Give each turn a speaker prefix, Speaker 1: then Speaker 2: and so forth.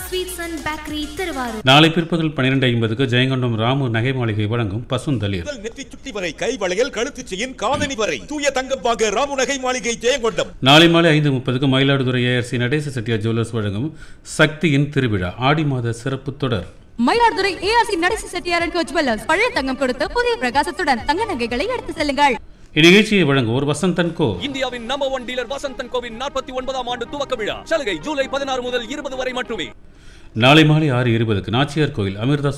Speaker 1: sweets and bakery Thiruvarur
Speaker 2: நாளை பிற்பகல் பன்னிரெண்டு ஐம்பதுக்கு ஜெயங்கொண்டம் ராமு நகை மாளிகை வழங்கும் பசுந்தளிர்
Speaker 3: முதல் நெத்தி சுட்டி வரை கை வளையல் கழுத்து செயின் காதணி வரை தூய தங்கம் வாங்க ராமுநகை மாளிகை ஜெயங்கொண்டம்
Speaker 2: நாளை மாலை ஐந்து முப்பதுக்கு மயிலாடுதுறை ஏஆர்சி நடேச செட்டியார் ஜுவல்லர்ஸ் வழங்கும் சக்தியின் திருவிழா ஆடி மாத சிறப்பு தொடர்
Speaker 4: மயிலாடுதுறை ஏஆர்சி நடேச செட்டியாரன் கோச் ஜுவல்லர்ஸ் பழைய தங்கம் கொடுத்து புதிய பிரகாசத்துடன் தங்க நகைகளை எடுத்து செல்லுங்கள்
Speaker 2: இந்நிகழ்ச்சியை வழங்குவோர் வசந்தன் கோ
Speaker 5: இந்தியாவின் நம்பர் ஒன் டீலர் வசந்தன் கோவின் நாற்பத்தி ஒன்பதாம் ஆண்டு துவக்க விழா சலுகை ஜூலை பதினாறு முதல் இருபது வரை மட்டுமே
Speaker 2: நாளை மாலை ஆறு இருபதுக்கு நாச்சியார் கோயில் அமிர்தா